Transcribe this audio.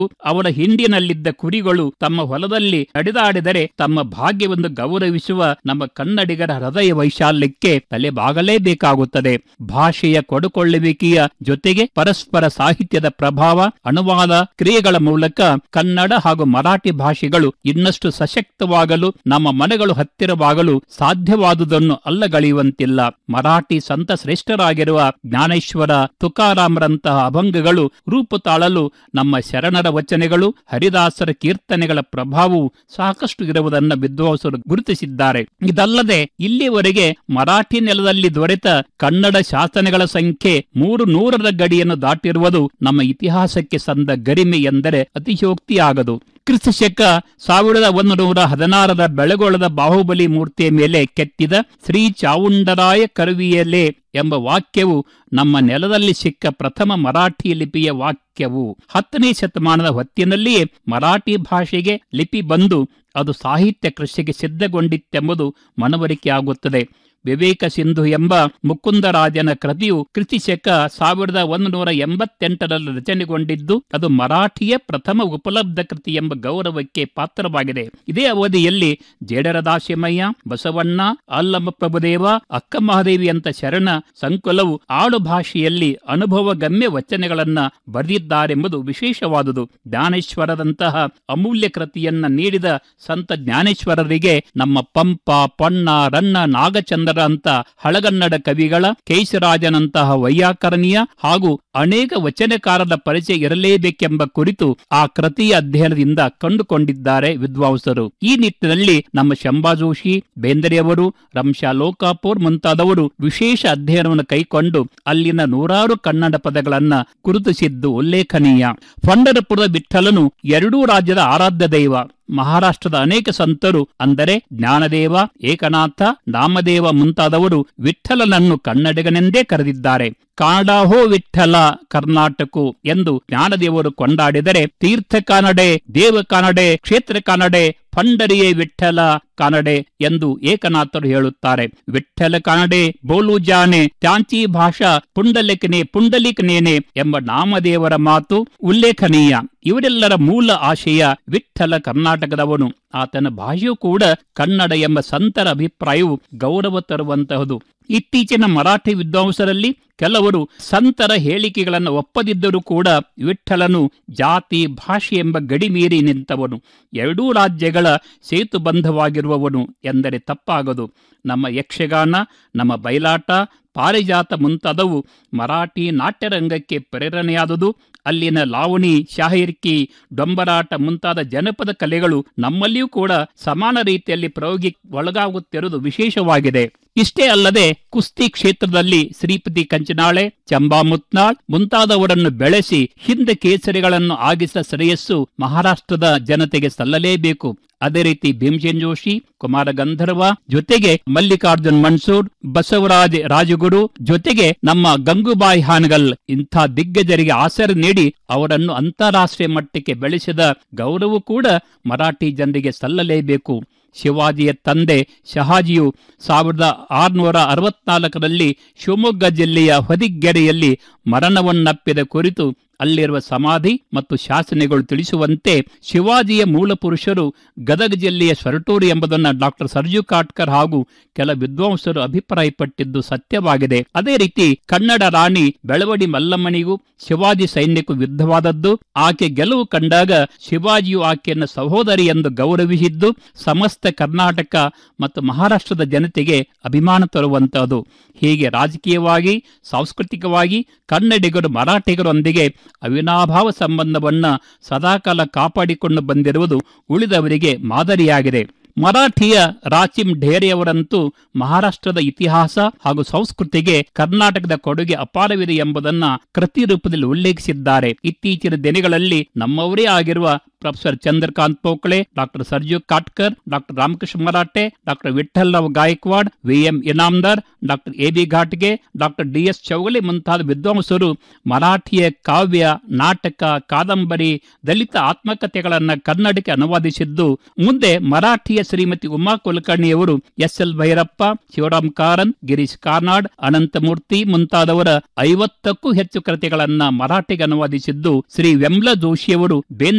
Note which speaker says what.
Speaker 1: ಅವರ ಹಿಂಡಿನಲ್ಲಿದ್ದ ಕುರಿಗಳು ತಮ್ಮ ಹೊಲದಲ್ಲಿ ನಡೆದಾಡಿದರೆ ತಮ್ಮ ಭಾಗ್ಯವೆಂದು ಗೌರವಿಸುವ ನಮ್ಮ ಕನ್ನಡಿಗರ ಹೃದಯ ವೈಶಾಲ್ಯಕ್ಕೆ ತಲೆಬಾಗಲೇಬೇಕಾಗುತ್ತದೆ ಭಾಷೆಯ ಕೊಡುಕೊಳ್ಳುವಿಕೆಯ ಜೊತೆಗೆ ಪರಸ್ಪರ ಸಾಹಿತ್ಯದ ಪ್ರಭಾವ ಅನುವಾದ ಕ್ರಿಯೆಗಳ ಮೂಲಕ ಕನ್ನಡ ಹಾಗೂ ಮರಾಠಿ ಭಾಷೆಗಳು ಇನ್ನಷ್ಟು ಸಶಕ್ತವಾಗಲು ನಮ್ಮ ಮನೆಗಳು ಹತ್ತಿರವಾಗಲು ಸಾಧ್ಯವಾದುದನ್ನು ಅಲ್ಲಗಳೆಯುವಂತಿಲ್ಲ ಮರಾಠಿ ಸಂತ ಶ್ರೇಷ್ಠರಾಗಿರುವ ಜ್ಞಾನೇಶ್ವರ ತುಕಾರಾಮರಂತಹ ಅಭಂಗಗಳು ರೂಪು ತಾಳಲು ನಮ್ಮ ಶರಣರ ವಚನೆಗಳು ಹರಿದಾಸರ ಕೀರ್ತನೆಗಳ ಪ್ರಭಾವವು ಸಾಕಷ್ಟು ಇರುವುದನ್ನು ವಿದ್ವಾಂಸರು ಗುರುತಿಸಿದ್ದಾರೆ ಇದಲ್ಲದೆ ಇಲ್ಲಿವರೆಗೆ ಮರಾಠಿ ನೆಲದಲ್ಲಿ ದೊರೆತ ಕನ್ನಡ ಶಾಸನಗಳ ಸಂಖ್ಯೆ ಮೂರು ನೂರರ ಗಡಿಯನ್ನು ದಾಟಿರುವುದು ನಮ್ಮ ಇತಿಹಾಸಕ್ಕೆ ಸಂದ ಗರಿಮೆ ಎಂದರೆ ಅತಿಶಯೋಕ್ತಿಯಾಗದು ಕ್ರಿಸ್ತ ಶಕ ಸಾವಿರದ ಒಂದು ನೂರ ಹದಿನಾರರ ಬೆಳಗೊಳದ ಬಾಹುಬಲಿ ಮೂರ್ತಿಯ ಮೇಲೆ ಕೆತ್ತಿದ ಶ್ರೀ ಚಾವುಂಡರಾಯ ಕರುವಿಯಲೇ ಎಂಬ ವಾಕ್ಯವು ನಮ್ಮ ನೆಲದಲ್ಲಿ ಸಿಕ್ಕ ಪ್ರಥಮ ಮರಾಠಿ ಲಿಪಿಯ ವಾಕ್ಯವು ಹತ್ತನೇ ಶತಮಾನದ ಹೊತ್ತಿನಲ್ಲಿಯೇ ಮರಾಠಿ ಭಾಷೆಗೆ ಲಿಪಿ ಬಂದು ಅದು ಸಾಹಿತ್ಯ ಕೃಷಿಗೆ ಸಿದ್ಧಗೊಂಡಿತ್ತೆಂಬುದು ಮನವರಿಕೆಯಾಗುತ್ತದೆ ವಿವೇಕ ಸಿಂಧು ಎಂಬ ಮುಕುಂದರಾಜನ ಕೃತಿಯು ಕೃತಿಶಕ ಸಾವಿರದ ಒಂದು ನೂರ ಎಂಬತ್ತೆಂಟರಲ್ಲಿ ರಚನೆಗೊಂಡಿದ್ದು ಅದು ಮರಾಠಿಯ ಪ್ರಥಮ ಉಪಲಬ್ಧ ಕೃತಿ ಎಂಬ ಗೌರವಕ್ಕೆ ಪಾತ್ರವಾಗಿದೆ ಇದೇ ಅವಧಿಯಲ್ಲಿ ಜೇಡರದಾಶಿಮಯ್ಯ ಬಸವಣ್ಣ ಅಲ್ಲಮ್ಮ ಪ್ರಭುದೇವ ಅಕ್ಕ ಮಹಾದೇವಿ ಅಂತ ಶರಣ ಸಂಕುಲವು ಆಡು ಭಾಷೆಯಲ್ಲಿ ಅನುಭವ ಗಮ್ಯ ವಚನಗಳನ್ನ ಬರೆದಿದ್ದಾರೆಂಬುದು ವಿಶೇಷವಾದುದು ಜ್ಞಾನೇಶ್ವರದಂತಹ ಅಮೂಲ್ಯ ಕೃತಿಯನ್ನ ನೀಡಿದ ಸಂತ ಜ್ಞಾನೇಶ್ವರರಿಗೆ ನಮ್ಮ ಪಂಪ ಪೊನ್ನ ರನ್ನ ನಾಗಚಂದ್ರ ಅಂತ ಹಳಗನ್ನಡ ಕವಿಗಳ ಕೇಶರಾಜನಂತಹ ವೈಯಾಕರಣೀಯ ಹಾಗೂ ಅನೇಕ ವಚನಕಾರರ ಪರಿಚಯ ಇರಲೇಬೇಕೆಂಬ ಕುರಿತು ಆ ಕೃತಿಯ ಅಧ್ಯಯನದಿಂದ ಕಂಡುಕೊಂಡಿದ್ದಾರೆ ವಿದ್ವಾಂಸರು ಈ ನಿಟ್ಟಿನಲ್ಲಿ ನಮ್ಮ ಶಂಭಾ ಜೋಶಿ ಬೇಂದ್ರೆಯವರು ರಂಶಾ ಲೋಕಾಪುರ್ ಮುಂತಾದವರು ವಿಶೇಷ ಅಧ್ಯಯನವನ್ನು ಕೈಕೊಂಡು ಅಲ್ಲಿನ ನೂರಾರು ಕನ್ನಡ ಪದಗಳನ್ನ ಗುರುತಿಸಿದ್ದು ಉಲ್ಲೇಖನೀಯ ಪಂಡರಪುರದ ವಿಠಲನು ಎರಡೂ ರಾಜ್ಯದ ಆರಾಧ್ಯ ದೈವ ಮಹಾರಾಷ್ಟ್ರದ ಅನೇಕ ಸಂತರು ಅಂದರೆ ಜ್ಞಾನದೇವ ಏಕನಾಥ ನಾಮದೇವ ಮುಂತಾದವರು ವಿಠಲನನ್ನು ಕನ್ನಡಿಗನೆಂದೇ ಕರೆದಿದ್ದಾರೆ ಕಾಡಾಹೋ ವಿಠಲ ಕರ್ನಾಟಕು ಎಂದು ಜ್ಞಾನದೇವರು ಕೊಂಡಾಡಿದರೆ ತೀರ್ಥ ಕಾನಡೆ ದೇವ ಕಾನಡೆ ಕ್ಷೇತ್ರ ಕಾನಡೆ ಪಂಡರಿಯೇ ವಿಠಲ ಕಾನಡೆ ಎಂದು ಏಕನಾಥರು ಹೇಳುತ್ತಾರೆ ವಿಠಲ ಕಾನಡೆ ಬೋಲು ಜಾನೆ ತ್ಯಾಂಚಿ ಭಾಷಾ ಪುಂಡಲಿಕನೆ ಪುಂಡಲಿಕನೇನೆ ಎಂಬ ನಾಮದೇವರ ಮಾತು ಉಲ್ಲೇಖನೀಯ ಇವರೆಲ್ಲರ ಮೂಲ ಆಶಯ ವಿಠಲ ಕರ್ನಾಟಕದವನು ಆತನ ಭಾಷೆಯೂ ಕೂಡ ಕನ್ನಡ ಎಂಬ ಸಂತರ ಅಭಿಪ್ರಾಯವು ಗೌರವ ತರುವಂತಹದು ಇತ್ತೀಚಿನ ಮರಾಠಿ ವಿದ್ವಾಂಸರಲ್ಲಿ ಕೆಲವರು ಸಂತರ ಹೇಳಿಕೆಗಳನ್ನು ಒಪ್ಪದಿದ್ದರೂ ಕೂಡ ವಿಠಲನು ಜಾತಿ ಭಾಷೆ ಎಂಬ ಗಡಿ ಮೀರಿ ನಿಂತವನು ಎರಡೂ ರಾಜ್ಯಗಳ ಸೇತುಬಂಧವಾಗಿರುವವನು ಎಂದರೆ ತಪ್ಪಾಗದು ನಮ್ಮ ಯಕ್ಷಗಾನ ನಮ್ಮ ಬಯಲಾಟ ಪಾರಿಜಾತ ಮುಂತಾದವು ಮರಾಠಿ ನಾಟ್ಯರಂಗಕ್ಕೆ ಪ್ರೇರಣೆಯಾದುದು ಅಲ್ಲಿನ ಲಾವಣಿ ಶಾಹಿರ್ಕಿ ಡೊಂಬರಾಟ ಮುಂತಾದ ಜನಪದ ಕಲೆಗಳು ನಮ್ಮಲ್ಲಿಯೂ ಕೂಡ ಸಮಾನ ರೀತಿಯಲ್ಲಿ ಪ್ರಯೋಗಿ ಒಳಗಾಗುತ್ತಿರುವುದು ವಿಶೇಷವಾಗಿದೆ ಇಷ್ಟೇ ಅಲ್ಲದೆ ಕುಸ್ತಿ ಕ್ಷೇತ್ರದಲ್ಲಿ ಶ್ರೀಪತಿ ಕಂಚನಾಳೆ ಚಂಬಾ ಮುತ್ನಾಳ್ ಮುಂತಾದವರನ್ನು ಬೆಳೆಸಿ ಹಿಂದೆ ಕೇಸರಿಗಳನ್ನು ಆಗಿಸಿದ ಶ್ರೇಯಸ್ಸು ಮಹಾರಾಷ್ಟ್ರದ ಜನತೆಗೆ ಸಲ್ಲಲೇಬೇಕು ಅದೇ ರೀತಿ ಭೀಮಸೇನ್ ಜೋಶಿ ಕುಮಾರ ಗಂಧರ್ವ ಜೊತೆಗೆ ಮಲ್ಲಿಕಾರ್ಜುನ್ ಮನ್ಸೂರ್ ಬಸವರಾಜ್ ರಾಜಗುರು ಜೊತೆಗೆ ನಮ್ಮ ಗಂಗೂಬಾಯಿ ಹಾನಗಲ್ ಇಂಥ ದಿಗ್ಗಜರಿಗೆ ಆಸರೆ ನೀಡಿ ಅವರನ್ನು ಅಂತಾರಾಷ್ಟ್ರೀಯ ಮಟ್ಟಕ್ಕೆ ಬೆಳೆಸಿದ ಗೌರವ ಕೂಡ ಮರಾಠಿ ಜನರಿಗೆ ಸಲ್ಲಲೇಬೇಕು ಶಿವಾಜಿಯ ತಂದೆ ಶಹಾಜಿಯು ಸಾವಿರದ ಆರುನೂರ ಅರವತ್ನಾಲ್ಕರಲ್ಲಿ ಶಿವಮೊಗ್ಗ ಜಿಲ್ಲೆಯ ಹೊದಿಗೆರೆಯಲ್ಲಿ ಮರಣವನ್ನಪ್ಪಿದ ಕುರಿತು ಅಲ್ಲಿರುವ ಸಮಾಧಿ ಮತ್ತು ಶಾಸನಗಳು ತಿಳಿಸುವಂತೆ ಶಿವಾಜಿಯ ಮೂಲ ಪುರುಷರು ಗದಗ ಜಿಲ್ಲೆಯ ಸೊರಟೂರು ಎಂಬುದನ್ನು ಡಾಕ್ಟರ್ ಸರ್ಜು ಕಾಟ್ಕರ್ ಹಾಗೂ ಕೆಲ ವಿದ್ವಾಂಸರು ಅಭಿಪ್ರಾಯಪಟ್ಟಿದ್ದು ಸತ್ಯವಾಗಿದೆ ಅದೇ ರೀತಿ ಕನ್ನಡ ರಾಣಿ ಬೆಳವಡಿ ಮಲ್ಲಮ್ಮನಿಗೂ ಶಿವಾಜಿ ಸೈನ್ಯಕ್ಕೂ ಯುದ್ಧವಾದದ್ದು ಆಕೆ ಗೆಲುವು ಕಂಡಾಗ ಶಿವಾಜಿಯು ಆಕೆಯನ್ನು ಸಹೋದರಿ ಎಂದು ಗೌರವಿಸಿದ್ದು ಸಮಸ್ತ ಕರ್ನಾಟಕ ಮತ್ತು ಮಹಾರಾಷ್ಟ್ರದ ಜನತೆಗೆ ಅಭಿಮಾನ ತರುವಂತಹದು ಹೀಗೆ ರಾಜಕೀಯವಾಗಿ ಸಾಂಸ್ಕೃತಿಕವಾಗಿ ಕನ್ನಡಿಗರು ಮರಾಠಿಗರೊಂದಿಗೆ ಅವಿನಾಭಾವ ಸಂಬಂಧವನ್ನ ಸದಾಕಾಲ ಕಾಪಾಡಿಕೊಂಡು ಬಂದಿರುವುದು ಉಳಿದವರಿಗೆ ಮಾದರಿಯಾಗಿದೆ ಮರಾಠಿಯ ರಾಚಿಂ ಢೇರೆಯವರಂತೂ ಮಹಾರಾಷ್ಟ್ರದ ಇತಿಹಾಸ ಹಾಗೂ ಸಂಸ್ಕೃತಿಗೆ ಕರ್ನಾಟಕದ ಕೊಡುಗೆ ಅಪಾರವಿದೆ ಎಂಬುದನ್ನ ಕೃತಿ ರೂಪದಲ್ಲಿ ಉಲ್ಲೇಖಿಸಿದ್ದಾರೆ ಇತ್ತೀಚಿನ ದಿನಗಳಲ್ಲಿ ನಮ್ಮವರೇ ಆಗಿರುವ professor Chandrakant Pokale doctor Sarju Katkar doctor Ramakrishna Marathe doctor Vitthal Rao Gaikwad V M Inamdar doctor A B ಘಾಟ್ಗೆ ಡಾಕ್ಟರ್ ಡಿ ಎಸ್ ಚೌಗಲೆ ಮುಂತಾದ ವಿದ್ವಾಂಸರು ಮರಾಠಿಯ ಕಾವ್ಯ ನಾಟಕ ಕಾದಂಬರಿ ದಲಿತ ಆತ್ಮಕಥೆಗಳನ್ನು ಕನ್ನಡಕ್ಕೆ ಅನುವಾದಿಸಿದ್ದು ಮುಂದೆ ಮರಾಠಿಯ ಶ್ರೀಮತಿ ಉಮಾ ಕುಲಕರ್ಣಿಯವರು ಎಸ್ ಎಲ್ ಭೈರಪ್ಪ ಶಿವರಾಮ್ ಕಾರನ್ ಗಿರೀಶ್ ಕಾರ್ನಾಡ್ ಅನಂತಮೂರ್ತಿ ಮುಂತಾದವರ ಐವತ್ತಕ್ಕೂ ಹೆಚ್ಚು ಕೃತಿಗಳನ್ನ ಮರಾಠಿಗೆ ಅನುವಾದಿಸಿದ್ದು ಶ್ರೀ ವೆಂಬ್ಲ ಜೋಶಿಯವರು ಬೇಂದ್ರೆ